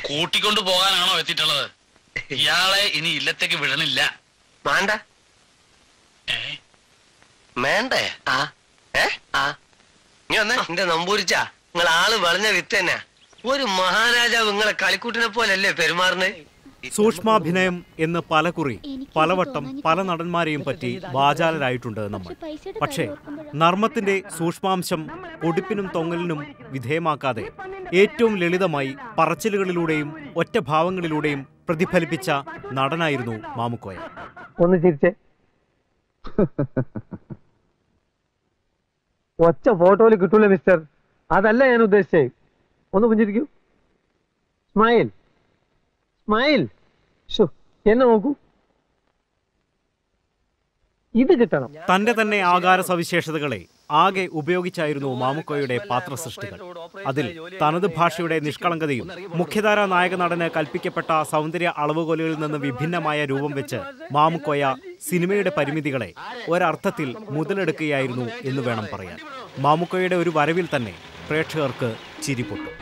കൂട്ടിക്കൊണ്ടു പോകാനാണോ എത്തിയിട്ടുള്ളത് ഇയാളെ ഇനി ഇല്ലത്തേക്ക് വിടണില്ല വേണ്ട ഏ? വേണ്ടേ ആ ഏ ആ നീ വന്നേ എന്റെ നമ്പൂരിച്ച നിങ്ങൾ ആള് വളഞ്ഞ വിത്ത് തന്നെ ഒരു മഹാരാജാവ് നിങ്ങളെ കളിക്കൂട്ടിനെ പോലല്ലേ പെരുമാറുന്നത് സൂക്ഷ്മാഭിനയം എന്ന് പലകുറി പലവട്ടം പല നടന്മാരെയും പറ്റി വാചാലരായിട്ടുണ്ട് നമ്മൾ പക്ഷേ നർമ്മത്തിന്റെ സൂക്ഷ്മാംശം പൊടിപ്പിനും തൊങ്ങലിനും വിധേയമാക്കാതെ ഏറ്റവും ലളിതമായി പറച്ചിലുകളിലൂടെയും ഒറ്റ ഭാവങ്ങളിലൂടെയും പ്രതിഫലിപ്പിച്ച നടനായിരുന്നു മാമുക്കോയ ഒന്ന് ചിരിച്ചേ ഒച്ച ഫോട്ടോയിൽ കിട്ടൂല മിസ്റ്റർ അതല്ല ഞാൻ ഉദ്ദേശിച്ചേ ഒന്ന് പുഞ്ചിരിക്കൂ സ്മൈൽ സ്മൈൽ ഷോ എന്നെ നോക്കൂ ഇത് കിട്ടണം തന്റെ തന്നെ ആകാര സവിശേഷതകളെ ആകെ ഉപയോഗിച്ചായിരുന്നു മാമുക്കോയുടെ പാത്രസൃഷ്ടികൾ അതിൽ തനത് ഭാഷയുടെ നിഷ്കളങ്കതയും മുഖ്യധാരാ നായക നടന് കൽപ്പിക്കപ്പെട്ട സൗന്ദര്യ അളവുകോലുകളിൽ നിന്ന് വിഭിന്നമായ രൂപം വെച്ച് മാമുക്കോയ സിനിമയുടെ പരിമിതികളെ ഒരർത്ഥത്തിൽ മുതലെടുക്കുകയായിരുന്നു എന്ന് വേണം പറയാൻ മാമുക്കോയുടെ ഒരു വരവിൽ തന്നെ പ്രേക്ഷകർക്ക് ചിരിപൊട്ടു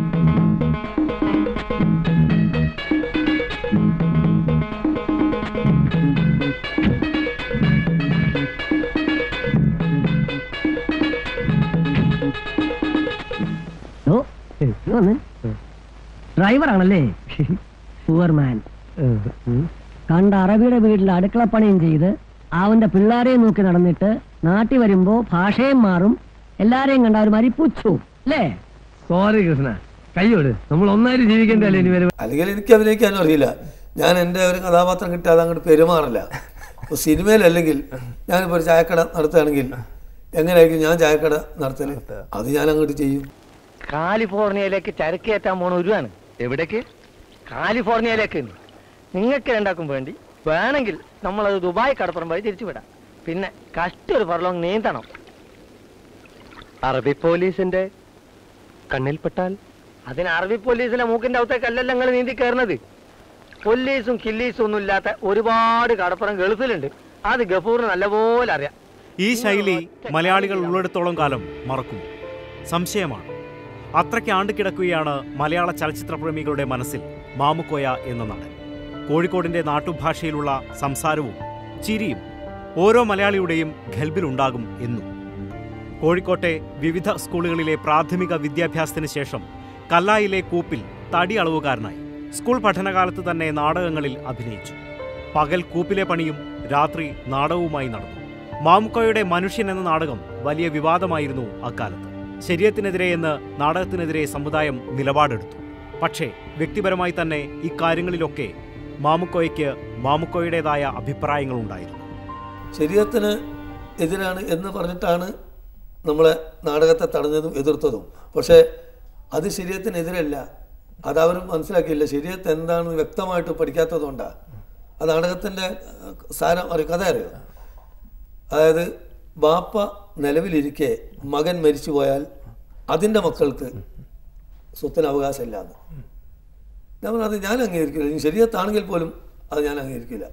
ഡ്രൈവർ ആണല്ലേ മാൻ കണ്ട അറബിയുടെ വീട്ടിൽ അടുക്കളപ്പണിയും ചെയ്ത് അവന്റെ പിള്ളാരെയും നോക്കി നടന്നിട്ട് നാട്ടിൽ വരുമ്പോ ഭാഷയും മാറും എല്ലാരെയും കണ്ട ഒരു മാതിരി പുച്ചു അല്ലേ സോറി കൃഷ്ണ കയ്യോട് നമ്മൾ ഒന്നായിട്ട് ജീവിക്കേണ്ടല്ലേ ഇനി വരെ അല്ലെങ്കിൽ എനിക്ക് അഭിനയിക്കാനും അറിയില്ല ഞാൻ എൻ്റെ ഒരു കഥാപാത്രം കിട്ടാതെ അങ്ങോട്ട് പെരുമാറില്ല ഇപ്പോൾ സിനിമയിലല്ലെങ്കിൽ ഞാനിപ്പോൾ ഒരു ചായക്കട നടത്തുകയാണെങ്കിൽ എങ്ങനെയായിരിക്കും ഞാൻ ചായക്കട നടത്തൽ അത് ഞാൻ അങ്ങോട്ട് ചെയ്യും കാലിഫോർണിയയിലേക്ക് ചരക്ക് കയറ്റാൻ പോണ ഒരുവാണ് എവിടേക്ക് കാലിഫോർണിയയിലേക്ക് നിങ്ങൾക്ക് രണ്ടാക്കും വേണ്ടി വേണമെങ്കിൽ നമ്മളത് ദുബായ് കടപ്പുറം വഴി തിരിച്ചു വിടാം പിന്നെ കഷ്ടൊരു ഫർലോങ് നീന്തണം അറബി പോലീസിന്റെ കണ്ണിൽപ്പെട്ടാൽ അതിന് അറബി പോലീസിലെ മൂക്കിന്റെ അകത്തേക്കല്ലല്ലോ നിങ്ങൾ നീന്തി കയറുന്നത് പോലീസും കില്ലീസും ഒന്നും ഇല്ലാത്ത ഒരുപാട് കടപ്പുറം ഗൾഫിലുണ്ട് അത് ഗഫൂറിന് നല്ലപോലെ അറിയാം ഈ ശൈലി മലയാളികൾ ഉള്ളിടത്തോളം കാലം മറക്കും സംശയമാണ് അത്രയ്ക്ക് ആണ്ടുകിടക്കുകയാണ് മലയാള ചലച്ചിത്ര പ്രേമികളുടെ മനസ്സിൽ മാമുക്കോയ എന്ന നടൻ കോഴിക്കോടിന്റെ നാട്ടുഭാഷയിലുള്ള സംസാരവും ചിരിയും ഓരോ മലയാളിയുടെയും ഖൽബിലുണ്ടാകും എന്നും കോഴിക്കോട്ടെ വിവിധ സ്കൂളുകളിലെ പ്രാഥമിക വിദ്യാഭ്യാസത്തിന് ശേഷം കല്ലായിലെ കൂപ്പിൽ തടി അളവുകാരനായി സ്കൂൾ പഠനകാലത്ത് തന്നെ നാടകങ്ങളിൽ അഭിനയിച്ചു പകൽ കൂപ്പിലെ പണിയും രാത്രി നാടകവുമായി നടന്നു മാമുക്കോയുടെ മനുഷ്യൻ എന്ന നാടകം വലിയ വിവാദമായിരുന്നു അക്കാലത്ത് ശരീരത്തിനെതിരെ എന്ന് നാടകത്തിനെതിരെ സമുദായം നിലപാടെടുത്തു പക്ഷേ വ്യക്തിപരമായി തന്നെ ഇക്കാര്യങ്ങളിലൊക്കെ മാമുക്കോയ്ക്ക് മാമുക്കോയുടേതായ അഭിപ്രായങ്ങളുണ്ടായിരുന്നു ശരീരത്തിന് എതിരാണ് എന്ന് പറഞ്ഞിട്ടാണ് നമ്മളെ നാടകത്തെ തടഞ്ഞതും എതിർത്തതും പക്ഷേ അത് ശരീരത്തിനെതിരല്ല അതവരും മനസ്സിലാക്കിയില്ല ശരീരത്തെ എന്താണെന്ന് വ്യക്തമായിട്ട് പഠിക്കാത്തതുകൊണ്ടാണ് ആ നാടകത്തിൻ്റെ സാരം അറിയോ കഥ അറിയോ അതായത് ബാപ്പ നിലവിലിരിക്കെ മകൻ മരിച്ചു പോയാൽ അതിൻ്റെ മക്കൾക്ക് സ്വത്തിന് അവകാശമില്ല എന്ന് ഞാൻ പറഞ്ഞു അത് ഞാൻ അംഗീകരിക്കില്ല ഇനി ശരീരത്താണെങ്കിൽ പോലും അത് ഞാൻ അംഗീകരിക്കില്ല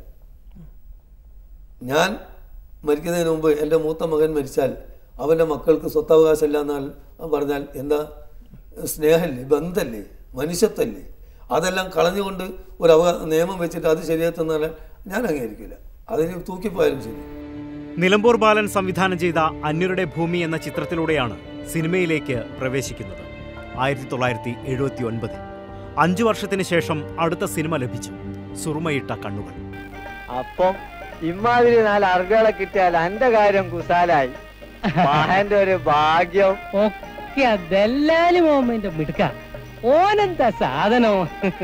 ഞാൻ മരിക്കുന്നതിന് മുമ്പ് എൻ്റെ മൂത്ത മകൻ മരിച്ചാൽ അവൻ്റെ മക്കൾക്ക് സ്വത്തവകാശമില്ല എന്നാൽ പറഞ്ഞാൽ എന്താ സ്നേഹമല്ലേ ബന്ധമല്ലേ മനുഷ്യത്വമല്ലേ അതെല്ലാം കളഞ്ഞുകൊണ്ട് ഒരു അവകാ നിയമം വെച്ചിട്ട് അത് ശരിയെത്തുന്നാൽ ഞാൻ അംഗീകരിക്കില്ല അതിന് തൂക്കിപ്പോയാലും ശരി നിലമ്പൂർ ബാലൻ സംവിധാനം ചെയ്ത അന്യരുടെ ഭൂമി എന്ന ചിത്രത്തിലൂടെയാണ് സിനിമയിലേക്ക് പ്രവേശിക്കുന്നത് ആയിരത്തി തൊള്ളായിരത്തി എഴുപത്തി ഒൻപതിൽ അഞ്ചു വർഷത്തിന് ശേഷം അടുത്ത സിനിമ ലഭിച്ചു സുറുമയിട്ട കണ്ണുകൾ അപ്പം ഇമാതിരി നാല് അർഗളെ കിട്ടിയാൽ എന്റെ കാര്യം കുസാലായി മഹന്റെ ഒരു ഭാഗ്യം ഒക്കെ ദല്ലാലി മോമന്റെ മിടുക്ക ഓനെന്താ സാധനം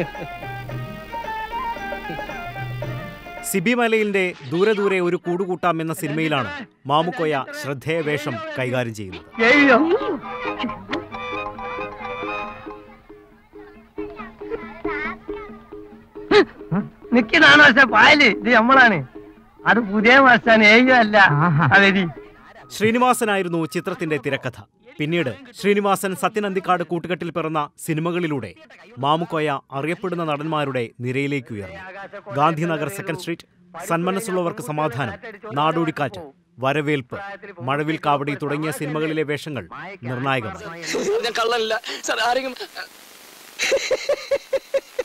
സിബി മലയിലിന്റെ ദൂരെ ദൂരെ ഒരു കൂടുകൂട്ടാം എന്ന സിനിമയിലാണ് മാമുക്കോയ ശ്രദ്ധേയ വേഷം കൈകാര്യം ചെയ്യുന്നത് നിക്കുന്നതാണ് പക്ഷെ പായല് ഇത് നമ്മളാണ് അത് പുതിയ മാസാണ് ഏയ്യോ അല്ല അതെരി ശ്രീനിവാസനായിരുന്നു ചിത്രത്തിന്റെ തിരക്കഥ പിന്നീട് ശ്രീനിവാസൻ സത്യനന്ദിക്കാട് കൂട്ടുകെട്ടിൽ പിറന്ന സിനിമകളിലൂടെ മാമുക്കോയ അറിയപ്പെടുന്ന നടന്മാരുടെ നിരയിലേക്ക് ഉയർന്നു ഗാന്ധിനഗർ സെക്കൻഡ് സ്ട്രീറ്റ് സന്മനസ്സുള്ളവർക്ക് സമാധാനം നാടോടിക്കാറ്റ് വരവേൽപ്പ് മഴവിൽ കാവടി തുടങ്ങിയ സിനിമകളിലെ വേഷങ്ങൾ നിർണായകമായി ഞാൻ കള്ളല്ല സാർ ആരെങ്കിലും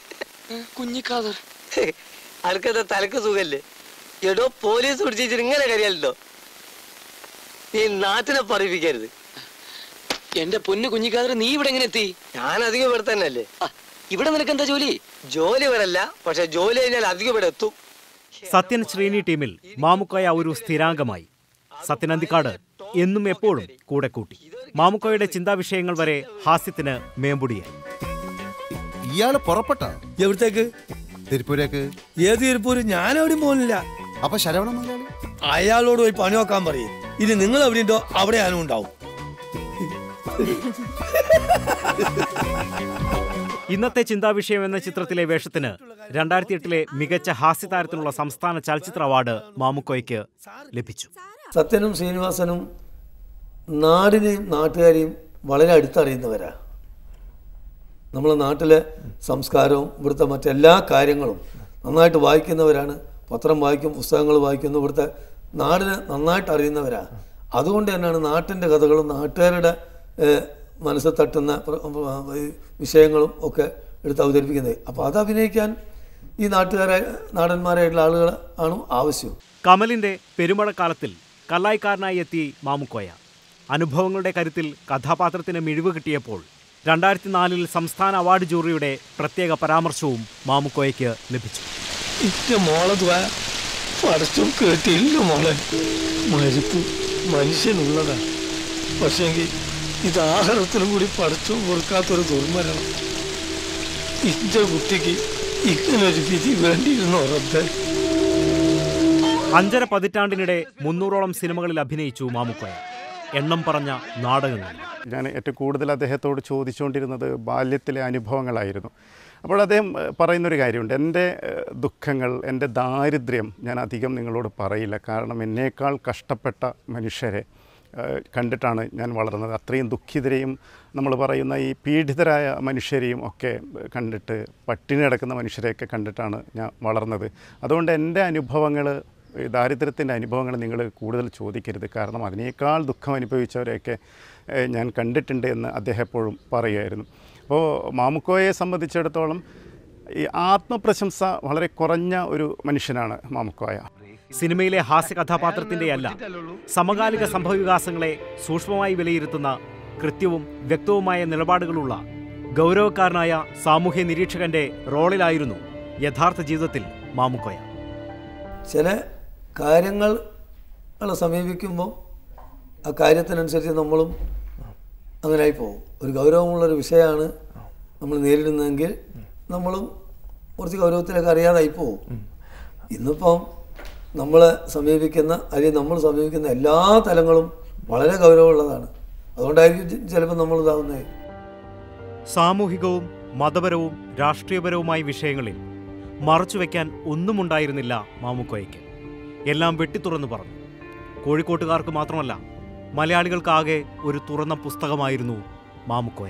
കുഞ്ഞിക്കാതർ അനക്കത്തെ തലക്ക് സുഖല്ലേ എടോ പോലീസ് പിടിച്ചിട്ട് ഇങ്ങനെ കരിയല്ലോ നീ നാട്ടിനെ പറയിപ്പിക്കരുത് എന്റെ പൊന്നു കുഞ്ഞിക്കാതർ നീ ഇവിടെ എങ്ങനെ എത്തി ഞാൻ അധികം ഇവിടെ തന്നെ അല്ലേ ആ, ഇവിടെ നിനക്ക് എന്താ ജോലി ജോലി ഇവിടെ അല്ല പക്ഷെ ജോലി കഴിഞ്ഞാൽ അധികം ഇവിടെ എത്തും സത്യൻ ശ്രീനി ടീമിൽ മാമുക്കോയ ഒരു സ്ഥിരാംഗമായി സത്യൻ അന്തിക്കാട് എന്നും എപ്പോഴും കൂടെ കൂട്ടി മാമുക്കോയുടെ ചിന്താവിഷയങ്ങൾ വരെ ഹാസ്യത്തിന് മേമ്പുടിയായി ഇയാള് പുറപ്പെട്ട എവിടത്തേക്ക് തിരുപ്പൂരേക്ക് ഏത് തിരുപ്പൂര് ഞാൻ എവിടെയും പോകുന്നില്ല അപ്പൊ ശരവണ മുതലാളി അയാളോട് പോയി പണി നോക്കാൻ പറയും ഇനി നിങ്ങൾ എവിടെയുണ്ടോ അവിടെ ഞാനും ഉണ്ടാവും ഇന്നത്തെ ചിന്താവിഷയം എന്ന ചിത്രത്തിലെ വേഷത്തിന് രണ്ടായിരത്തി എട്ടിലെ മികച്ച ഹാസ്യതാരത്തിനുള്ള സംസ്ഥാന ചലച്ചിത്ര അവാർഡ് മാമുക്കോയ്ക്ക് ലഭിച്ചു സത്യനും ശ്രീനിവാസനും നാടിനെയും നാട്ടുകാരെയും വളരെ അടുത്തറിയുന്നവരാ നമ്മളെ നാട്ടിലെ സംസ്കാരവും ഇവിടുത്തെ മറ്റെല്ലാ കാര്യങ്ങളും നന്നായിട്ട് വായിക്കുന്നവരാണ് പത്രം വായിക്കും പുസ്തകങ്ങൾ വായിക്കുന്നു ഇവിടുത്തെ നാടിനെ നന്നായിട്ട് അറിയുന്നവരാ അതുകൊണ്ട് തന്നെയാണ് നാട്ടിൻ്റെ കഥകളും നാട്ടുകാരുടെ ഏഹ്, മനസ്സിൽ തട്ടുന്ന പ്ര- പ്ര- ഈ വിഷയങ്ങളും ഒക്കെ എടുത്ത് അവതരിപ്പിക്കുന്നത് അപ്പോൾ അത് അഭിനയിക്കാൻ ഈ നാട്ടുകാരായ നാടന്മാരായിട്ടുള്ള ആളുകൾ ആണ് ആവശ്യം കമലിന്റെ പെരുമഴക്കാലത്തിൽ കല്ലായിക്കാരനായി എത്തി മാമുക്കോയ അനുഭവങ്ങളുടെ കരുത്തിൽ കഥാപാത്രത്തിന് മിഴിവ് കിട്ടിയപ്പോൾ രണ്ടായിരത്തി നാലിൽ സംസ്ഥാന അവാർഡ് ജൂറിയുടെ പ്രത്യേക പരാമർശവും മാമുക്കോയ്ക്ക് ലഭിച്ചു ഇന്റെ മോളെ ദ്വാ പടച്ചും കേട്ടില്ല മോളെ മരിപ്പ് മനുഷ്യനുള്ളതാ പക്ഷെങ്കിൽ ഇത് ആഹാരത്തിനും കൂടി പടച്ചും കൊടുക്കാത്തൊരു ദുർമരണം ഇന്റെ കുട്ടിക്ക് ഇങ്ങനൊരു വിധി വേണ്ടിയിരുന്നു ഉറപ്പ് അഞ്ചര പതിറ്റാണ്ടിനിടെ മുന്നൂറോളം സിനിമകളിൽ അഭിനയിച്ചു മാമുക്കോയ എണ്ണം പറഞ്ഞ നാടകങ്ങൾ ഞാൻ ഏറ്റവും കൂടുതൽ അദ്ദേഹത്തോട് ചോദിച്ചുകൊണ്ടിരുന്നത് ബാല്യത്തിലെ അനുഭവങ്ങളായിരുന്നു അപ്പോൾ അദ്ദേഹം ഏഹ്, പറയുന്നൊരു കാര്യമുണ്ട് എൻ്റെ ഏഹ്, ദുഃഖങ്ങൾ എൻ്റെ ദാരിദ്ര്യം ഞാൻ അധികം നിങ്ങളോട് പറയില്ല കാരണം എന്നേക്കാൾ കഷ്ടപ്പെട്ട മനുഷ്യരെ ഏഹ്, കണ്ടിട്ടാണ് ഞാൻ വളർന്നത് അത്രയും ദുഃഖിതരെയും നമ്മൾ പറയുന്ന ഈ പീഡിതരായ മനുഷ്യരെയും ഒക്കെ ഏഹ്, കണ്ടിട്ട് പട്ടിണി കിടക്കുന്ന മനുഷ്യരെയൊക്കെ കണ്ടിട്ടാണ് ഞാൻ വളർന്നത് അതുകൊണ്ട് എൻ്റെ അനുഭവങ്ങൾ ഈ ദാരിദ്ര്യത്തിൻ്റെ അനുഭവങ്ങൾ നിങ്ങൾ കൂടുതൽ ചോദിക്കരുത് കാരണം അതിനേക്കാൾ ദുഃഖം അനുഭവിച്ചവരെയൊക്കെ ഏഹ്, ഞാൻ കണ്ടിട്ടുണ്ട് എന്ന് അദ്ദേഹം എപ്പോഴും പറയുമായിരുന്നു അപ്പോൾ മാമുക്കോയെ സംബന്ധിച്ചിടത്തോളം ഈ ആത്മപ്രശംസ വളരെ കുറഞ്ഞ ഒരു മനുഷ്യനാണ് മാമുക്കോയ സിനിമയിലെ ഹാസ്യ കഥാപാത്രത്തിന്റെയല്ല സമകാലിക സംഭവവികാസങ്ങളെ സൂക്ഷ്മമായി വിലയിരുത്തുന്ന കൃത്യവും വ്യക്തവുമായ നിലപാടുകളുള്ള ഗൗരവക്കാരനായ സാമൂഹ്യ നിരീക്ഷകന്റെ റോളിലായിരുന്നു യഥാർത്ഥ ജീവിതത്തിൽ മാമുക്കോയ ചില കാര്യങ്ങൾ സമീപിക്കുമ്പോൾ ആ കാര്യത്തിനനുസരിച്ച് നമ്മളും അങ്ങനെയായി പോകും ഒരു ഗൗരവമുള്ളൊരു വിഷയമാണ് നമ്മൾ നേരിടുന്നതെങ്കിൽ നമ്മളും കുറച്ച് ഗൗരവത്തിലൊക്കെ അറിയാതായി പോകും ഇന്നിപ്പം നമ്മളെ സമീപിക്കുന്ന അല്ലെങ്കിൽ നമ്മൾ സമീപിക്കുന്ന എല്ലാ തലങ്ങളും വളരെ ഗൗരവമുള്ളതാണ് അതുകൊണ്ടായിരിക്കും ചിലപ്പോൾ നമ്മൾ ഇതാവുന്നത് സാമൂഹികവും മതപരവും രാഷ്ട്രീയപരവുമായ വിഷയങ്ങളിൽ മറച്ചുവെക്കാൻ ഒന്നുമുണ്ടായിരുന്നില്ല മാമുക്കോയ്ക്ക് എല്ലാം വെട്ടിത്തുറന്നു പറഞ്ഞു കോഴിക്കോട്ടുകാർക്ക് മാത്രമല്ല മലയാളികൾക്കാകെ ഒരു തുറന്ന പുസ്തകമായിരുന്നു മാമുക്കോയ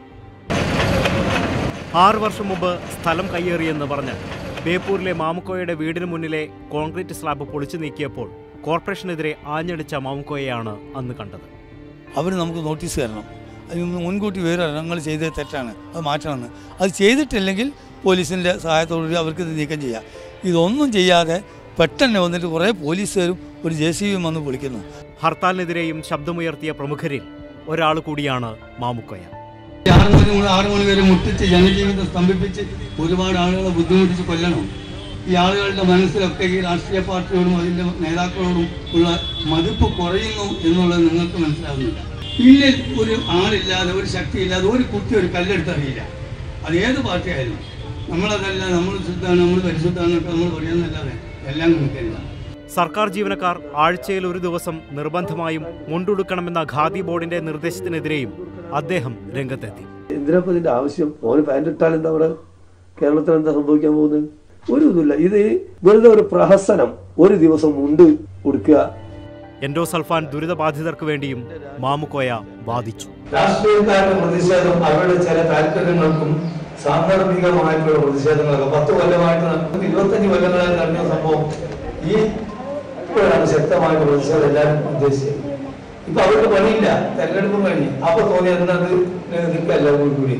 ആറു വർഷം മുമ്പ് സ്ഥലം കയ്യേറിയെന്ന് പറഞ്ഞ് ബേപ്പൂരിലെ മാമുക്കോയുടെ വീടിന് മുന്നിലെ കോൺക്രീറ്റ് സ്ലാബ് പൊളിച്ചു നീക്കിയപ്പോൾ കോർപ്പറേഷനെതിരെ ആഞ്ഞടിച്ച മാമുക്കോയെയാണ് അന്ന് കണ്ടത് അവർ നമുക്ക് നോട്ടീസ് തരണം അതിന് മുൻകൂട്ടി വിവരം ഞങ്ങൾ ചെയ്തത് തെറ്റാണ് അത് മാറ്റണമെന്ന് അത് ചെയ്തിട്ടില്ലെങ്കിൽ പോലീസിൻ്റെ സഹായത്തോടുകൂടി അവർക്ക് ഇത് നീക്കം ചെയ്യാം ഇതൊന്നും ചെയ്യാതെ പെട്ടെന്ന് വന്നിട്ട് കുറേ പോലീസുകാരും ഒരു ജെ സി ബിയും വന്ന് വിളിക്കുന്നു ഹർത്താലിനെതിരെയും ശബ്ദമുയർത്തിയ പ്രമുഖരിൽ ഒരാൾ കൂടിയാണ് മാമുക്കോയ ആറ് മണി മുതൽ ആറ് മണി വരെ മുട്ടിച്ച് ജനജീവിതം സ്തംഭിപ്പിച്ച് ഒരുപാട് ആളുകളെ ബുദ്ധിമുട്ടിച്ച് കൊല്ലണം ഈ ആളുകളുടെ മനസ്സിലൊക്കെ ഈ രാഷ്ട്രീയ പാർട്ടിയോടും അതിൻ്റെ നേതാക്കളോടും ഉള്ള മതിപ്പ് കുറയുന്നു എന്നുള്ളത് നിങ്ങൾക്ക് മനസ്സിലാവുന്നില്ല പിന്നിൽ ഒരു ആളില്ലാതെ ഒരു ശക്തിയില്ലാതെ ഒരു കുട്ടി ഒരു കല്ലെടുത്ത് അറിയില്ല അത് ഏത് പാർട്ടിയായാലും നമ്മളതല്ല നമ്മൾ ശുദ്ധമാണ് നമ്മൾ പരിശുദ്ധമാണെന്നൊക്കെ നമ്മൾ പറയുന്നതല്ലാതെ എല്ലാം നമുക്കറിയാം സർക്കാർ ജീവനക്കാർ ആഴ്ചയിൽ ഒരു ദിവസം നിർബന്ധമായും മുണ്ടുടുക്കണമെന്ന ഖാദി ബോർഡിന്റെ നിർദ്ദേശത്തിനെതിരെയും അദ്ദേഹം രംഗത്തെത്തി എന്തിനാ ഇതിന്റെ ആവശ്യം ഓന് പാൻറ് ഇട്ടാൽ എന്താ അവിടെ കേരളത്തിൽ എന്താ സംഭവിക്കാൻ പോകുന്നത് ഒരു ഇതുമില്ല ഇത് വെറുതെ ഒരു പ്രഹസനം ഒരു ദിവസം മുണ്ട് കൊടുക്കുക എൻഡോസൾഫാൻ ദുരിതബാധിതർക്ക് വേണ്ടിയും മാമുക്കോയ വാദിച്ചു രാഷ്ട്രീയക്കാരുടെ പ്രതിഷേധം അവരുടെ ചില താല്പര്യങ്ങൾക്കും സാന്ദർഭികമായിട്ടുള്ള പ്രതിഷേധങ്ങളൊക്കെ പത്ത് കൊല്ലമായിട്ട് നമുക്ക് ഇരുപത്തഞ്ച് കൊല്ലങ്ങളായി നടന്ന സംഭവം ഈ ഇപ്പോഴാണ് ശക്തമായിട്ട് പ്രതിഷേധം എല്ലാവരും ഉദ്ദേശിച്ചത് ഇപ്പൊ അവർക്ക് പണിയില്ല തെരഞ്ഞെടുപ്പും കഴിഞ്ഞു അപ്പൊ തോന്നി അതിനകത്ത് നിൽക്കുക എല്ലാവരും കൂടി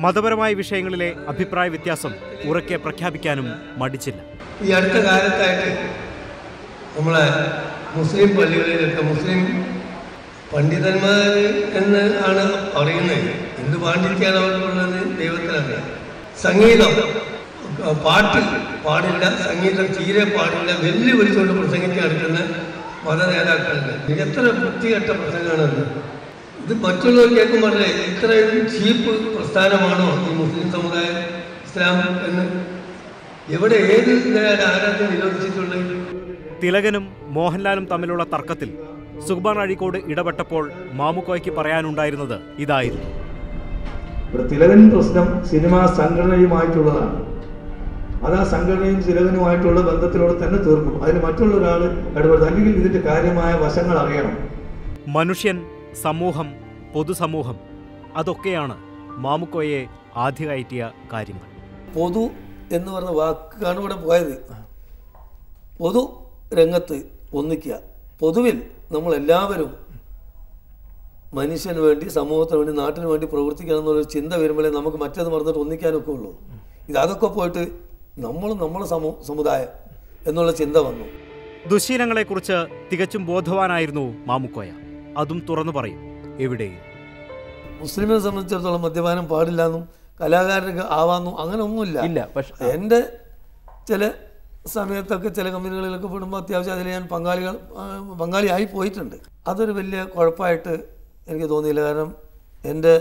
മതപരമായ വിഷയങ്ങളിലെ അഭിപ്രായ വ്യത്യാസം ഉറക്കെ പ്രഖ്യാപിക്കാനും മടിച്ചില്ല ഈ അടുത്ത കാലത്തായിട്ട് നമ്മളെ മുസ്ലിം പള്ളികളിലൊക്കെ മുസ്ലിം പണ്ഡിതന്മാർ എന്ന് ആണ് പറയുന്നത് എന്ത് പാണ്ഡിത്യാണ് അവർക്കുള്ളത് ദൈവത്തിനറിയാം സംഗീതം അഹ് പാട്ട് പാടില്ല സംഗീതം തീരെ പാടില്ല വെല്ലുവിളിച്ചുകൊണ്ട് പ്രസംഗിക്കാൻ എടുക്കുന്ന മത നേതാക്കളുണ്ട് എത്ര വൃത്തികെട്ട പ്രസംഗമാണത് ഇത് മറ്റുള്ളവർ കേൾക്കുമ്പോൾ ഇത്രയും ചീപ്പ് പ്രസ്ഥാനമാണോ ഈ മുസ്ലിം സമുദായം ഇസ്ലാം എന്ന് എവിടെ ഏത് ഇതിലാണ് ആരാധന നിരോധിച്ചിട്ടുള്ളത് തിലകനും മോഹൻലാലും തമ്മിലുള്ള തർക്കത്തിൽ സുഖ്ബാൻ അഴീക്കോട് ഇടപെട്ടപ്പോൾ മാമുക്കോയ്ക്ക് പറയാനുണ്ടായിരുന്നത് ഇതായിരുന്നു ഇവിടെ തിലകൻ പ്രശ്നം സിനിമാ സംഘടനയുമായിട്ടുള്ളതാണ് അത് ആ സംഘടനയും തിലകനുമായിട്ടുള്ള ബന്ധത്തിലൂടെ തന്നെ തീർക്കും അതിന് മറ്റുള്ള ഒരാൾ ഇടപെടും അല്ലെങ്കിൽ ഇതിന്റെ കാര്യമായ വശങ്ങൾ അറിയണം മനുഷ്യൻ സമൂഹം പൊതുസമൂഹം അതൊക്കെയാണ് മാമുക്കോയെ ആദ്യകയറ്റിയ കാര്യങ്ങൾ പൊതു എന്ന് പറഞ്ഞ വാക്കാണ് ഇവിടെ പോയത് പൊതു രംഗത്ത് ഒന്നിക്കുക പൊതുവിൽ നമ്മളെല്ലാവരും മനുഷ്യന് വേണ്ടി സമൂഹത്തിന് വേണ്ടി നാട്ടിന് വേണ്ടി പ്രവർത്തിക്കണം എന്നുള്ളൊരു ചിന്ത വരുമ്പോഴേ നമുക്ക് മറ്റേത് മറന്നിട്ട് ഒന്നിക്കാനൊക്കെ ഉള്ളൂ ഇത് അതൊക്കെ പോയിട്ട് നമ്മളും നമ്മളെ സമൂ സമുദായം എന്നുള്ള ചിന്ത വന്നു ദുശീലങ്ങളെക്കുറിച്ച് തികച്ചും ബോധവാനായിരുന്നു മാമുക്കോയ അതും തുറന്നു പറയും എവിടെയും മുസ്ലിമിനെ സംബന്ധിച്ചിടത്തോളം മദ്യപാനം പാടില്ലെന്നും കലാകാരനൊക്കെ ആവാന്നും അങ്ങനെ ഒന്നുമില്ല ഇല്ല പക്ഷെ എൻ്റെ ചില സമയത്തൊക്കെ ചില കമ്പനികളിലൊക്കെ പെടുമ്പോൾ അത്യാവശ്യം അതിൽ ഞാൻ പങ്കാളികൾ ആ, പങ്കാളിയായി പോയിട്ടുണ്ട് അതൊരു വലിയ കുഴപ്പമായിട്ട് എനിക്ക് തോന്നിയില്ല കാരണം എൻ്റെ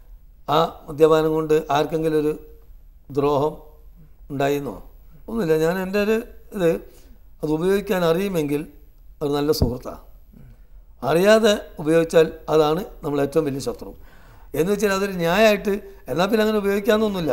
ആ മദ്യപാനം കൊണ്ട് ആർക്കെങ്കിലും ഒരു ദ്രോഹം ഉണ്ടായിരുന്നോ ഒന്നുമില്ല ഞാൻ എൻ്റെ ഒരു ഇത് അത് ഉപയോഗിക്കാൻ അറിയുമെങ്കിൽ ഒരു നല്ല സുഹൃത്താണ് അറിയാതെ ഉപയോഗിച്ചാൽ അതാണ് നമ്മൾ ഏറ്റവും വലിയ ശത്രു എന്ന് വെച്ചാൽ അതൊരു ന്യായമായിട്ട് എന്നാൽ പിന്നെ അങ്ങനെ ഉപയോഗിക്കാമെന്നൊന്നുമില്ല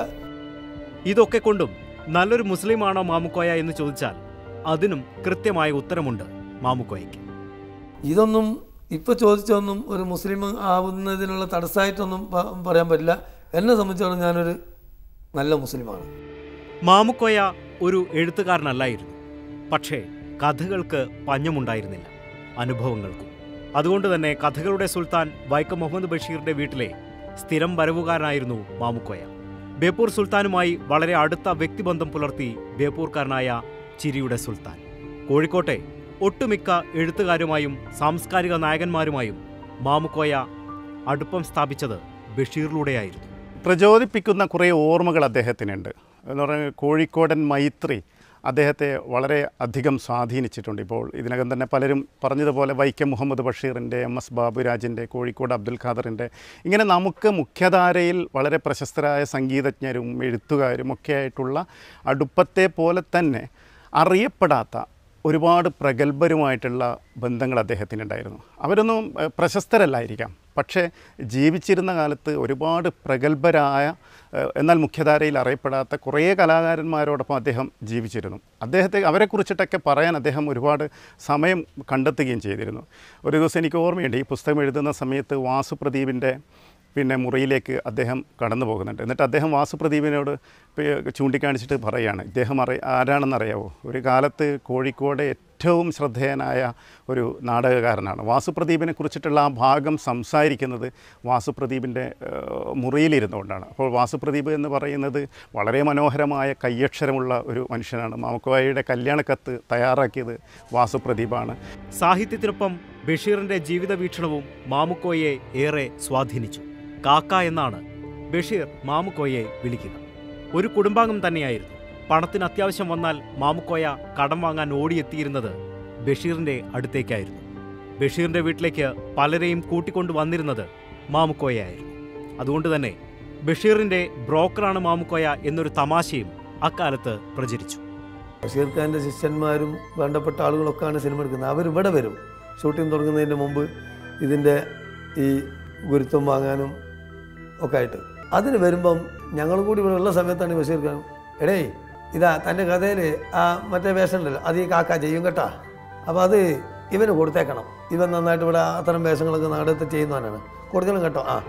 ഇതൊക്കെ കൊണ്ടും നല്ലൊരു മുസ്ലിമാണോ മാമുക്കോയ എന്ന് ചോദിച്ചാൽ അതിനും കൃത്യമായ ഉത്തരമുണ്ട് മാമുക്കോയയ്ക്ക് ഇതൊന്നും ഇപ്പോൾ ചോദിച്ചൊന്നും ഒരു മുസ്ലിം ആവുന്നതിനുള്ള തടസ്സമായിട്ടൊന്നും പ- പറയാൻ പറ്റില്ല എന്നെ സംബന്ധിച്ചിടത്തോളം ഞാനൊരു നല്ല മുസ്ലിമാണ് മാമുക്കോയ ഒരു എഴുത്തുകാരനല്ലായിരുന്നു പക്ഷേ കഥകൾക്ക് പഞ്ഞമുണ്ടായിരുന്നില്ല അനുഭവങ്ങൾക്കും അതുകൊണ്ട് തന്നെ കഥകളുടെ സുൽത്താൻ വൈക്കം മുഹമ്മദ് ബഷീറിന്റെ വീട്ടിലെ സ്ഥിരം വരവുകാരനായിരുന്നു മാമുക്കോയ ബേപ്പൂർ സുൽത്താനുമായി വളരെ അടുത്ത വ്യക്തിബന്ധം പുലർത്തി ബേപ്പൂർക്കാരനായ ചിരിയുടെ സുൽത്താൻ കോഴിക്കോട്ടെ ഒട്ടുമിക്ക എഴുത്തുകാരുമായും സാംസ്കാരിക നായകന്മാരുമായും മാമുക്കോയ അടുപ്പം സ്ഥാപിച്ചത് ബഷീറിലൂടെയായിരുന്നു പ്രചോദിപ്പിക്കുന്ന കുറേ ഓർമ്മകൾ അദ്ദേഹത്തിനുണ്ട് എന്ന് പറഞ്ഞാൽ കോഴിക്കോടൻ മൈത്രി അദ്ദേഹത്തെ വളരെ അധികം സ്വാധീനിച്ചിട്ടുണ്ട് ഇപ്പോൾ ഇതിനകം തന്നെ പലരും പറഞ്ഞതുപോലെ വൈക്കം മുഹമ്മദ് ബഷീറിൻ്റെ എം എസ് ബാബുരാജിൻ്റെ കോഴിക്കോട് അബ്ദുൽ ഖാദറിൻ്റെ ഇങ്ങനെ നമുക്ക് മുഖ്യധാരയിൽ വളരെ പ്രശസ്തരായ സംഗീതജ്ഞരും എഴുത്തുകാരും ഒക്കെ ആയിട്ടുള്ള അടുപ്പത്തെ പോലെ തന്നെ അറിയപ്പെടാത്ത ഒരുപാട് പ്രഗത്ഭരുമായിട്ടുള്ള ബന്ധങ്ങൾ അദ്ദേഹത്തിനുണ്ടായിരുന്നു അവരൊന്നും ഏഹ്, പ്രശസ്തരല്ലായിരിക്കാം പക്ഷേ ജീവിച്ചിരുന്ന കാലത്ത് ഒരുപാട് പ്രഗത്ഭരായ ഏഹ്, എന്നാൽ മുഖ്യധാരയിൽ അറിയപ്പെടാത്ത കുറേ കലാകാരന്മാരോടൊപ്പം അദ്ദേഹം ജീവിച്ചിരുന്നു അദ്ദേഹത്തെ അവരെക്കുറിച്ചിട്ടൊക്കെ പറയാൻ അദ്ദേഹം ഒരുപാട് സമയം കണ്ടെത്തുകയും ചെയ്തിരുന്നു ഒരു ദിവസം എനിക്ക് ഓർമ്മയുണ്ട് ഈ പുസ്തകം എഴുതുന്ന സമയത്ത് വാസു പ്രദീപിൻ്റെ പിന്നെ മുറിയിലേക്ക് അദ്ദേഹം കടന്നു പോകുന്നുണ്ട് എന്നിട്ട് അദ്ദേഹം വാസുപ്രദീപിനോട് പേ- ചൂണ്ടിക്കാണിച്ചിട്ട് പറയുകയാണ് ഇദ്ദേഹം അറിയ ആരാണെന്നറിയാവോ ഒരു കാലത്ത് കോഴിക്കോട് ഏറ്റവും ശ്രദ്ധേയനായ ഒരു നാടകകാരനാണ് വാസുപ്രദീപിനെ കുറിച്ചിട്ടുള്ള ആ ഭാഗം സംസാരിക്കുന്നത് വാസുപ്രദീപിൻ്റെ ഏഹ്, മുറിയിലിരുന്നുകൊണ്ടാണ് അപ്പോൾ വാസുപ്രദീപ് എന്ന് പറയുന്നത് വളരെ മനോഹരമായ കയ്യക്ഷരമുള്ള ഒരു മനുഷ്യനാണ് മാമക്കോയയുടെ കല്യാണക്കത്ത് തയ്യാറാക്കിയത് വാസുപ്രദീപാണ് സാഹിത്യത്തിനൊപ്പം ബഷീറിന്റെ ജീവിത വീക്ഷണവും മാമുക്കോയെ ഏറെ സ്വാധീനിച്ചു കാക്ക എന്നാണ് ബഷീർ മാമുക്കോയെ വിളിക്കുക ഒരു കുടുംബാംഗം തന്നെയായിരുന്നു പണത്തിന് അത്യാവശ്യം വന്നാൽ മാമുക്കോയ കടം വാങ്ങാൻ ഓടിയെത്തിയിരുന്നത് ബഷീറിന്റെ അടുത്തേക്കായിരുന്നു ബഷീറിന്റെ വീട്ടിലേക്ക് പലരെയും കൂട്ടിക്കൊണ്ടു വന്നിരുന്നത് മാമുക്കോയായിരുന്നു അതുകൊണ്ട് തന്നെ ബഷീറിന്റെ ബ്രോക്കറാണ് മാമുക്കോയ എന്നൊരു തമാശയും അക്കാലത്ത് പ്രചരിച്ചു ബഷീർ ഖാൻ്റെ ശിഷ്യന്മാരും വേണ്ടപ്പെട്ട ആളുകളൊക്കെയാണ് സിനിമ എടുക്കുന്നത് അവരിവിടെ വരും ഷൂട്ടിംഗ് തുടങ്ങുന്നതിന് മുമ്പ് ഇതിൻ്റെ ഈ ഗുരുത്വം വാങ്ങാനും ഒക്കെ ആയിട്ട് അതിന് വരുമ്പം ഞങ്ങൾ കൂടി ഇവിടെ ഉള്ള സമയത്താണ് ഈ ബഷീർ ഖാൻ എടേ ഇതാ തൻ്റെ കഥയിൽ ആ മറ്റേ വേഷം ഉണ്ടല്ലോ അത് ഈ കാക്ക ചെയ്യും കേട്ടാ അപ്പോൾ അത് ഇവന് കൊടുത്തേക്കണം ഇവൻ നന്നായിട്ട് ഇവിടെ അത്തരം വേഷങ്ങളൊക്കെ നാടകത്തിൽ ചെയ്യുന്നവനാണ് കൊടുക്കണം കേട്ടോ ആ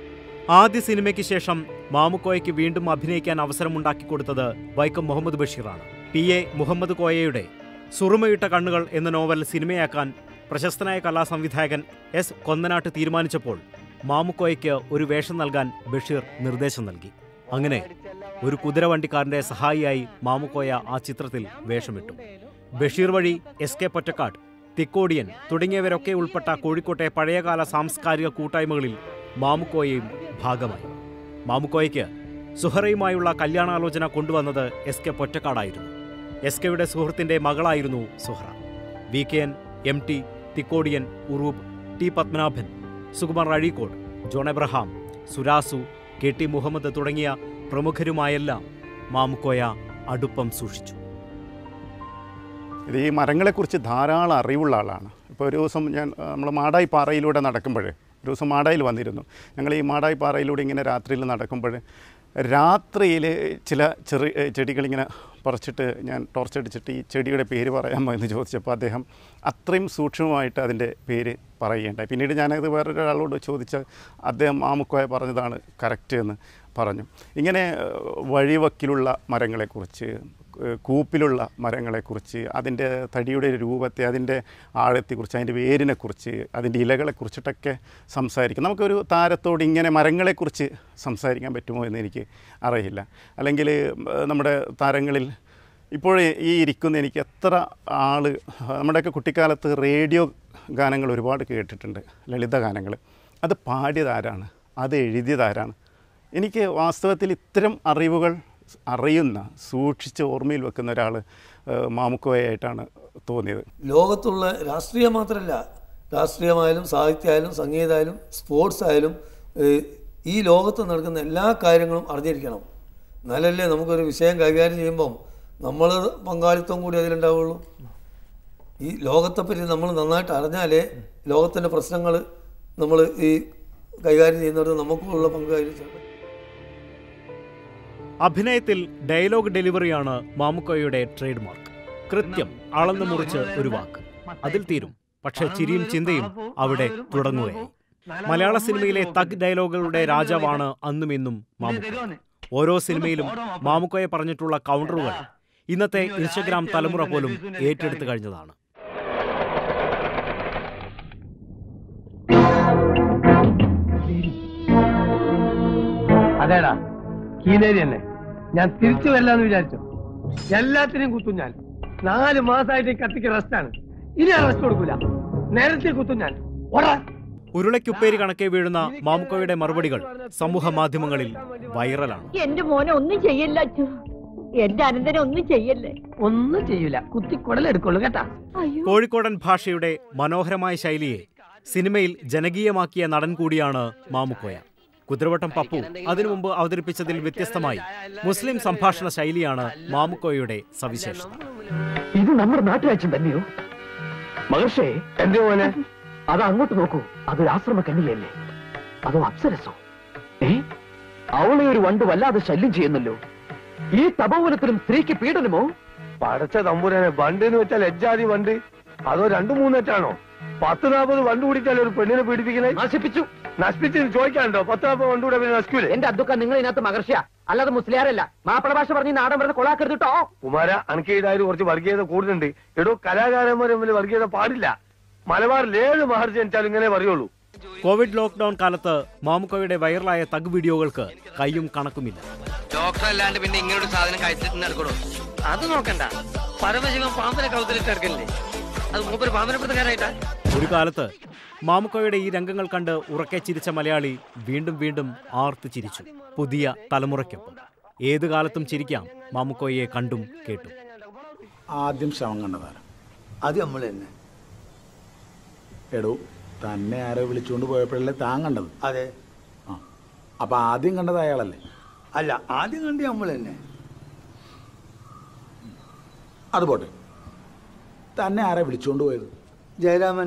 ആദ്യ സിനിമയ്ക്ക് ശേഷം മാമുക്കോയയ്ക്ക് വീണ്ടും അഭിനയിക്കാൻ അവസരമുണ്ടാക്കി കൊടുത്തത് വൈക്കം മുഹമ്മദ് ബഷീറാണ് പി എ മുഹമ്മദ് കോയയുടെ സുറുമയിട്ട കണ്ണുകൾ എന്ന നോവൽ സിനിമയാക്കാൻ പ്രശസ്തനായ കലാസംവിധായകൻ എസ് കൊന്നനാട്ട് തീരുമാനിച്ചപ്പോൾ മാമുക്കോയയ്ക്ക് ഒരു വേഷം നൽകാൻ ബഷീർ നിർദ്ദേശം നൽകി അങ്ങനെ ഒരു കുതിരവണ്ടിക്കാരന്റെ സഹായിയായി മാമുക്കോയ ആ ചിത്രത്തിൽ വേഷമിട്ടു ബഷീർ വഴി എസ് കെ പൊറ്റക്കാട് തിക്കോടിയൻ തുടങ്ങിയവരൊക്കെ ഉൾപ്പെട്ട കോഴിക്കോട്ടെ പഴയകാല സാംസ്കാരിക കൂട്ടായ്മകളിൽ മാമുക്കോയയും ഭാഗമായി മാമുക്കോയ്ക്ക് സുഹറയുമായുള്ള കല്യാണാലോചന കൊണ്ടുവന്നത് എസ് കെ പൊറ്റക്കാടായിരുന്നു എസ് കെയുടെ സുഹൃത്തിന്റെ മകളായിരുന്നു Suhara V K N M T Thikkodiyan Uroob T Padmanabhan Sukumar Azhikode John Abraham Surasu K T Muhammad തുടങ്ങിയ പ്രമുഖരുമായെല്ലാം മാമുക്കോയ അടുപ്പം സൂക്ഷിച്ചു ഇത് ഈ മരങ്ങളെക്കുറിച്ച് ധാരാളം അറിവുള്ള ആളാണ് ഇപ്പോൾ ഒരു ദിവസം ഞാൻ നമ്മൾ മാടായി പാറയിലൂടെ നടക്കുമ്പോൾ ഒരു ദിവസം മാടായിൽ വന്നിരുന്നു ഞങ്ങൾ ഈ മാടായി പാറയിലൂടെ ഇങ്ങനെ രാത്രിയിൽ നടക്കുമ്പോൾ രാത്രിയിൽ ചില ചെറിയ ചെടികളിങ്ങനെ പറിച്ചിട്ട് ഞാൻ ടോർച്ച് അടിച്ചിട്ട് ഈ ചെടിയുടെ പേര് പറയാമോ എന്ന് ചോദിച്ചപ്പോൾ അദ്ദേഹം അത്രയും സൂക്ഷ്മമായിട്ട് അതിൻ്റെ പേര് പറയുകയുണ്ടായി പിന്നീട് ഞാനത് വേറൊരാളോട് ചോദിച്ച അദ്ദേഹം ആമുക്കോയ പറഞ്ഞതാണ് കറക്റ്റ് എന്ന് പറഞ്ഞു ഇങ്ങനെ ഏഹ്, വഴിവക്കിലുള്ള മരങ്ങളെക്കുറിച്ച് ഏഹ്, കൂപ്പിലുള്ള മരങ്ങളെക്കുറിച്ച് അതിൻ്റെ തടിയുടെ രൂപത്തെ അതിൻ്റെ ആഴത്തെക്കുറിച്ച് അതിൻ്റെ വേരിനെക്കുറിച്ച് അതിൻ്റെ ഇലകളെക്കുറിച്ചിട്ടൊക്കെ സംസാരിക്കും നമുക്കൊരു താരത്തോട് ഇങ്ങനെ മരങ്ങളെക്കുറിച്ച് സംസാരിക്കാൻ പറ്റുമോ എന്ന് എനിക്ക് അറിയില്ല അല്ലെങ്കിൽ ഏഹ്, നമ്മുടെ താരങ്ങളിൽ ഇപ്പോൾ ഈ ഇരിക്കുന്ന എനിക്ക് എത്ര ആൾ നമ്മുടെയൊക്കെ കുട്ടിക്കാലത്ത് റേഡിയോ ഗാനങ്ങൾ ഒരുപാട് കേട്ടിട്ടുണ്ട് ലളിത ഗാനങ്ങൾ അത് പാടിയതാരാണ് അത് എഴുതിയതാരാണ് എനിക്ക് വാസ്തവത്തിൽ ഇത്തരം അറിവുകൾ അറിയുന്ന സൂക്ഷിച്ച് ഓർമ്മയിൽ വെക്കുന്ന ഒരാൾ മാമുക്കോയായിട്ടാണ് തോന്നിയത് ലോകത്തുള്ള രാഷ്ട്രീയം മാത്രമല്ല രാഷ്ട്രീയമായാലും സാഹിത്യമായാലും സംഗീതമായാലും സ്പോർട്സ് ആയാലും ഏഹ്, ഈ ലോകത്ത് നടക്കുന്ന എല്ലാ കാര്യങ്ങളും അറിഞ്ഞിരിക്കണം എന്നാലല്ലേ നമുക്കൊരു വിഷയം കൈകാര്യം ചെയ്യുമ്പം നമ്മൾ പങ്കാളിത്തം കൂടി അതിലുണ്ടാവുള്ളൂ ഈ ലോകത്തെപ്പറ്റി നമ്മൾ നന്നായിട്ട് അറിഞ്ഞാലേ ലോകത്തിൻ്റെ പ്രശ്നങ്ങൾ നമ്മൾ ഈ കൈകാര്യം ചെയ്യുന്നിടത്ത് നമുക്കുള്ള പങ്ക് കൈകാര്യം അഭിനയത്തിൽ ഡയലോഗ് ഡെലിവറിയാണ് മാമുക്കോയുടെ ട്രേഡ് മാർക്ക് കൃത്യം അളന്നു മുറിച്ച് ഒരു വാക്ക് അതിൽ തീരും പക്ഷെ ചിരിയും ചിന്തയും അവിടെ തുടങ്ങുകയായി മലയാള സിനിമയിലെ തഗ് ഡയലോഗുകളുടെ രാജാവാണ് അന്നും ഇന്നും മാമുക്ക ഓരോ സിനിമയിലും മാമുക്കോയെ പറഞ്ഞിട്ടുള്ള കൗണ്ടറുകൾ ഇന്നത്തെ ഇൻസ്റ്റഗ്രാം തലമുറ പോലും ഏറ്റെടുത്തു കഴിഞ്ഞതാണ് അതേടാ കീലേരി തന്നെ ഞാൻ തിരിച്ചു വരില്ലാന്ന് വിചാരിച്ചു എല്ലാത്തിനെയും കുത്തും ഞാൻ നാല് മാസമായിട്ട് ഈ കത്തിക്ക് റെസ്റ്റാണ് ഇനി ഞാൻ റെസ്റ്റ് കൊടുക്കൂല നേരത്തെ കുത്തും ഞാൻ ഓടാ ഉരുളയ്ക്കുപ്പേരി കണക്കെ വീഴുന്ന മാമുക്കോയുടെ മറുപടികൾ സമൂഹ മാധ്യമങ്ങളിൽ വൈറലാണ് എന്റെ മോനെ ഒന്നും ചെയ്യല്ല അച്ചു എന്റെ അനന്തരം ഒന്നും ചെയ്യല്ലേ ഒന്നും ചെയ്യൂല കുത്തി കുടലെടുക്കുള്ളൂ കേട്ടാ കോഴിക്കോടൻ ഭാഷയുടെ മനോഹരമായ ശൈലിയെ സിനിമയിൽ ജനകീയമാക്കിയ നടൻ കൂടിയാണ് മാമുക്കോയ കുതിരവട്ടം പപ്പു അതിനു മുമ്പ് അവതരിപ്പിച്ചതിൽ വ്യത്യസ്തമായി മുസ്ലിം സംഭാഷണ ശൈലിയാണ് മാമുക്കോയുടെ സവിശേഷത ഇത് നമ്മുടെ നാട്ടുരാജ്യം തന്നെയോ മഹർഷേ എന്റെ മോനെ അത് അങ്ങോട്ട് നോക്കൂ അതൊരു ആശ്രമ കന്യകയല്ലേ അതോ അപ്സരസോ ഏ അവളെ ഒരു വണ്ട് വല്ലാതെ ശല്യം ചെയ്യുന്നല്ലോ ഈ തപോവനത്തിലും സ്ത്രീക്ക് പീഡനമോ പടച്ച തമ്പുരാനെ വണ്ട് എന്ന് വെച്ചാൽ എജ്ജാതി വണ്ട് അതോ രണ്ടു മൂന്നെറ്റാണോ പത്ത് നാൽപ്പത് വണ്ട് കൂടിയിട്ടല്ലേ ഒരു പെണ്ണിനെ പീഡിപ്പിക്കണേ നശിപ്പിച്ചു നശിപ്പിച്ച് ചോദിക്കാണ്ടോ പത്ത് നാൽപ്പത് വണ്ട് കൂടെ പിന്നെ നശിക്കൂലേ എന്റെ അദ്ദുക്ക നിങ്ങൾ ഇതിനകത്ത് മഹർഷിയ അല്ലാതെ മുസ്ലിയാരല്ല മാപ്പിള ഭാഷ പറഞ്ഞ് ഈ നാടൻ പറഞ്ഞ് കൊളാക്കരുത് കേട്ടോ കുമാര അനക്ക് ഇതായാലും കുറച്ച് വർഗീയത കൂടുതലുണ്ട് എടോ കലാകാരന്മാർ തമ്മിൽ വർഗീയത പാടില്ല മലബാറിൽ ഏത് മഹർജി ജനിച്ചാലും ഇങ്ങനെ പറയുള്ളൂ കോവിഡ് ലോക്ക്ഡൌൺ കാലത്ത് മാമുക്കോയുടെ വൈറലായ തഗ് വീഡിയോകൾക്ക് കയ്യും കണക്കുമില്ല ഡോക്ടർ അല്ലാണ്ട് പിന്നെ ഇങ്ങനെ ഒരു സാധനം കഴിച്ചിട്ട് നടക്കണോ അത് നോക്കണ്ട പരമശിവൻ പാമ്പിനെ കൗത്തിലിട്ട് നടക്കല്ലേ അത് മൂപ്പര് പാമ്പിനെ പിടുത്തക്കാരായിട്ടാ ഒരു കാലത്ത് മാമുക്കോയുടെ ഈ രംഗങ്ങൾ കണ്ട് ഉറക്കെ ചിരിച്ച മലയാളി വീണ്ടും വീണ്ടും ആർത്ത് ചിരിച്ചു പുതിയ തലമുറയ്ക്കൊപ്പം ഏതു കാലത്തും ചിരിക്കാം മാമുക്കോയെ കണ്ടും കേട്ടും ആദ്യം ശവം കണ്ടതാണ് അത് നമ്മൾ തന്നെ എടോ തന്നെ ആരോ വിളിച്ചുകൊണ്ട് പോയപ്പോഴല്ലേ താൻ കണ്ടത് അതെ ആ അപ്പൊ ആദ്യം കണ്ടത് അയാളല്ലേ അല്ല ആദ്യം കണ്ടി നമ്മൾ തന്നെ അത് പോട്ടെ തന്നെ ആരാ വിളിച്ചുകൊണ്ട് പോയത് ജയരാമൻ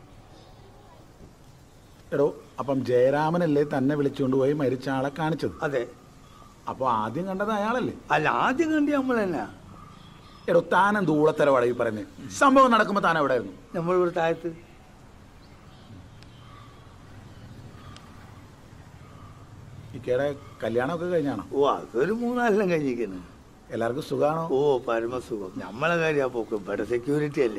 എടോ അപ്പം ജയരാമനല്ലേ തന്നെ വിളിച്ചുകൊണ്ട് പോയി മരിച്ച ആളെ കാണിച്ചത് അതെ അപ്പൊ ആദ്യം കണ്ടത് അയാളല്ലേ അല്ല ആദ്യം കണ്ടി നമ്മൾ തന്നെ എടോ താനും ദൂളത്തരവാടാ ഈ പറയുന്നത് സംഭവം നടക്കുമ്പോ താൻ എവിടെ ആയിരുന്നു നമ്മൾ ഇവിടെ താഴത്ത് ഇക്കയുടെ കല്യാണമൊക്കെ കഴിഞ്ഞാണോ ഓ അതൊരു മൂന്നാലെല്ലാം കഴിഞ്ഞിരിക്കുന്നു എല്ലാവർക്കും സുഖാണോ ഓ പരമസുഖം നമ്മളെ കാര്യം പോക്ക് ഇവിടെ സെക്യൂരിറ്റി അല്ലേ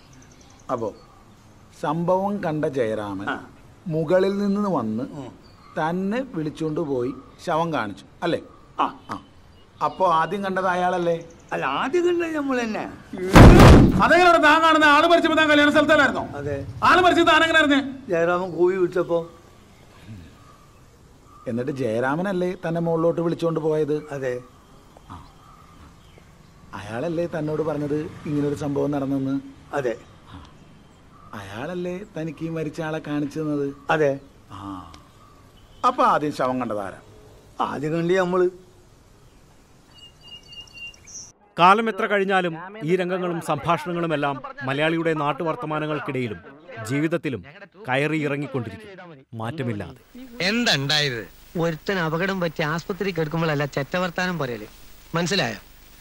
അപ്പോ സംഭവം കണ്ട ജയരാമൻ മുകളിൽ നിന്ന് വന്ന് തന്നെ വിളിച്ചുകൊണ്ട് പോയി ശവം കാണിച്ചു അല്ലേ ആ ആ അപ്പോ ആദ്യം കണ്ടത് അയാളല്ലേ അല്ല ആദ്യം കണ്ടത് നമ്മൾ തന്നെ അതെങ്ങനെ താൻ കാണുന്ന ആള് മരിച്ചപ്പോ താൻ കല്യാണ സ്ഥലത്തല്ലായിരുന്നോ അതെ ആള് മരിച്ചത് താൻ എങ്ങനെ അറിഞ്ഞേ ജയറാമൻ കൂവി വിളിച്ചപ്പോ എന്നിട്ട് ജയരാമനല്ലേ തന്നെ മുകളിലോട്ട് വിളിച്ചുകൊണ്ട് പോയത് അതെ അയാളല്ലേ തന്നോട് പറഞ്ഞത് ഇങ്ങനൊരു സംഭവം നടന്നെന്ന് അതെ അയാളല്ലേ തനിക്ക് ഈ മരിച്ച ആളെ കാണിച്ചു തന്നത് അതെ ആ അപ്പൊ ആദ്യം ശവം കണ്ടതാരാ ആദ്യം കണ്ടി നമ്മള് കാലം എത്ര കഴിഞ്ഞാലും ഈ രംഗങ്ങളും സംഭാഷണങ്ങളുമെല്ലാം മലയാളിയുടെ നാട്ടുവർത്തമാനങ്ങൾക്കിടയിലും ജീവിതത്തിലും കയറി ഇറങ്ങിക്കൊണ്ടിരിക്കും മാറ്റമില്ലാതെ എന്താ ഉണ്ടായത് ഒരുത്തൻ അപകടം പറ്റി ആസ്പത്രി കിടക്കുമ്പോഴല്ല ചെറ്റവർത്താനം പറയല് മനസ്സിലായോ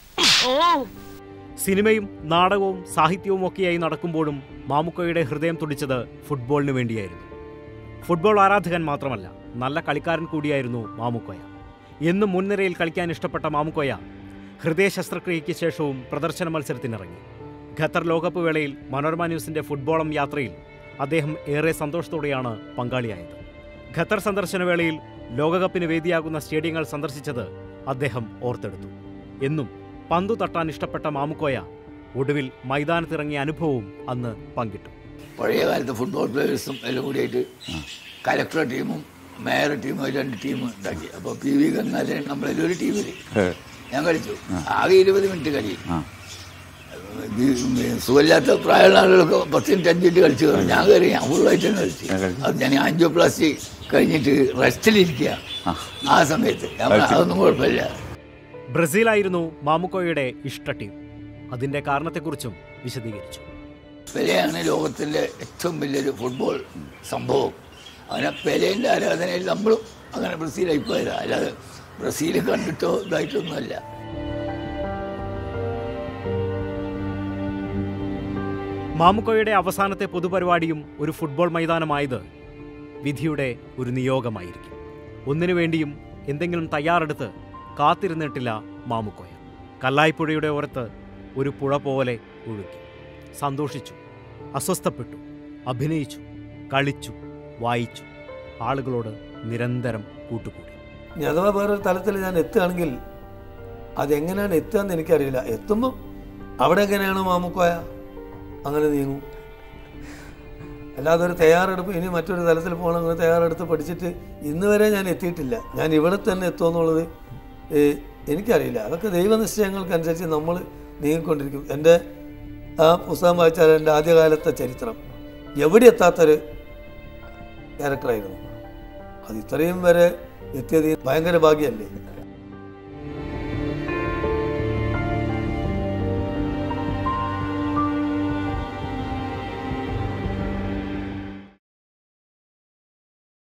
സിനിമയും നാടകവും സാഹിത്യവും ഒക്കെയായി നടക്കുമ്പോഴും മാമുക്കോയുടെ ഹൃദയം തുടിച്ചത് ഫുട്ബോളിന് വേണ്ടിയായിരുന്നു ഫുട്ബോൾ ആരാധകൻ മാത്രമല്ല നല്ല കളിക്കാരൻ കൂടിയായിരുന്നു മാമുക്കോയ എന്നും മുൻനിരയിൽ കളിക്കാൻ ഇഷ്ടപ്പെട്ട മാമുക്കോയ ഹൃദയ ശസ്ത്രക്രിയയ്ക്ക് ശേഷവും പ്രദർശന മത്സരത്തിനിറങ്ങി ഖത്തർ ലോകകപ്പ് വേളയിൽ മനോരമ ന്യൂസിന്റെ ഫുട്ബോളം യാത്രയിൽ അദ്ദേഹം ഏറെ സന്തോഷത്തോടെയാണ് പങ്കാളിയായത് ഖത്തർ സന്ദർശന വേളയിൽ ലോകകപ്പിന് വേദിയാകുന്ന സ്റ്റേഡിയങ്ങൾ സന്ദർശിച്ചത് അദ്ദേഹം ഓർത്തെടുത്തു എന്നും പന്തു തട്ടാൻ ഇഷ്ടപ്പെട്ട മാമുക്കോയ ഒടുവിൽ മൈതാനത്തിറങ്ങിയ അനുഭവവും അന്ന് പങ്കിട്ടു പഴയ കാലത്ത് ഫുട്ബോൾ പ്ലേയേഴ്സും എല്ലാം കൂടിയായിട്ട് കലക്ടർ ടീമും മേയർ ടീമും രണ്ട് ടീം ഉണ്ടാക്കി അപ്പോൾ പി വി ഗംഗാധരൻ നമ്മളതിൽ ഒരു ടീമിൽ ഞാൻ കളിച്ചു ആകെ ഇരുപത് മിനിറ്റ് കളി ഈ സുഖമില്ലാത്ത പ്രായമുള്ള ആളുകളൊക്കെ പത്ത് മിനിറ്റ് അഞ്ച് മിനിറ്റ് കളിച്ചു കയറും. ഞാൻ കയറി ഞാൻ ഫുള്ളായിട്ട് തന്നെ കളിച്ചു അത് ഞാൻ ആൻജിയോപ്ലാസ്റ്റി കഴിഞ്ഞിട്ട് റെസ്റ്റിലിരിക്കുക ആ സമയത്ത് ഞാൻ പറഞ്ഞു, അതൊന്നും കുഴപ്പമില്ല ബ്രസീലായിരുന്നു മാമുക്കോയുടെ ഇഷ്ട ടീം അതിന്റെ കാരണത്തെക്കുറിച്ചും വിശദീകരിച്ചു പെലെയാണ് ലോകത്തിലെ ഏറ്റവും വലിയൊരു ഫുട്ബോൾ സംഭവം അങ്ങനെ പെലേൻ്റെ ആരാധനയിൽ നമ്മളും അങ്ങനെ ബ്രസീലായി പോയതാ അല്ലാതെ ബ്രസീൽ കണ്ടിട്ടോ ഇതായിട്ടൊന്നുമല്ല മാമുക്കോയുടെ അവസാനത്തെ പൊതുപരിപാടിയും ഒരു ഫുട്ബോൾ മൈതാനമായത് വിധിയുടെ ഒരു നിയോഗമായിരിക്കും ഒന്നിനു വേണ്ടിയും എന്തെങ്കിലും തയ്യാറെടുത്ത് കാത്തിരുന്നിട്ടില്ല മാമുക്കോയ കല്ലായിപ്പുഴയുടെ ഓരത്ത് ഒരു പുഴ പോലെ ഒഴുകി സന്തോഷിച്ചു അസ്വസ്ഥപ്പെട്ടു അഭിനയിച്ചു കളിച്ചു വായിച്ചു ആളുകളോട് നിരന്തരം കൂട്ടുകൂടി ഇനി അഥവാ വേറൊരു തലത്തിൽ ഞാൻ എത്തുകയാണെങ്കിൽ അതെങ്ങനെയാണ് എത്തുക എന്ന് എനിക്കറിയില്ല എത്തുമ്പോൾ അവിടെ എങ്ങനെയാണ് മാമുക്കോയ അങ്ങനെ നീങ്ങും അല്ലാതെ ഒരു തയ്യാറെടുപ്പ് ഇനി മറ്റൊരു തലത്തിൽ പോകണം അങ്ങനെ തയ്യാറെടുത്ത് പഠിച്ചിട്ട് ഇന്ന് വരെ ഞാൻ എത്തിയിട്ടില്ല ഞാൻ ഇവിടെ തന്നെ എത്തുമെന്നുള്ളത് ഏഹ്, എനിക്കറിയില്ല അതൊക്കെ ദൈവനിശ്ചയങ്ങൾക്കനുസരിച്ച് നമ്മൾ നീങ്ങിക്കൊണ്ടിരിക്കും എൻ്റെ ആ പുസ്തകം വായിച്ചാൽ എൻ്റെ ആദ്യകാലത്തെ ചരിത്രം എവിടെ എത്താത്തൊരു ക്യാരക്ടറായിരുന്നു അത് ഇത്രയും വരെ എത്തിയത് ഭയങ്കര ഭാഗ്യമല്ലേ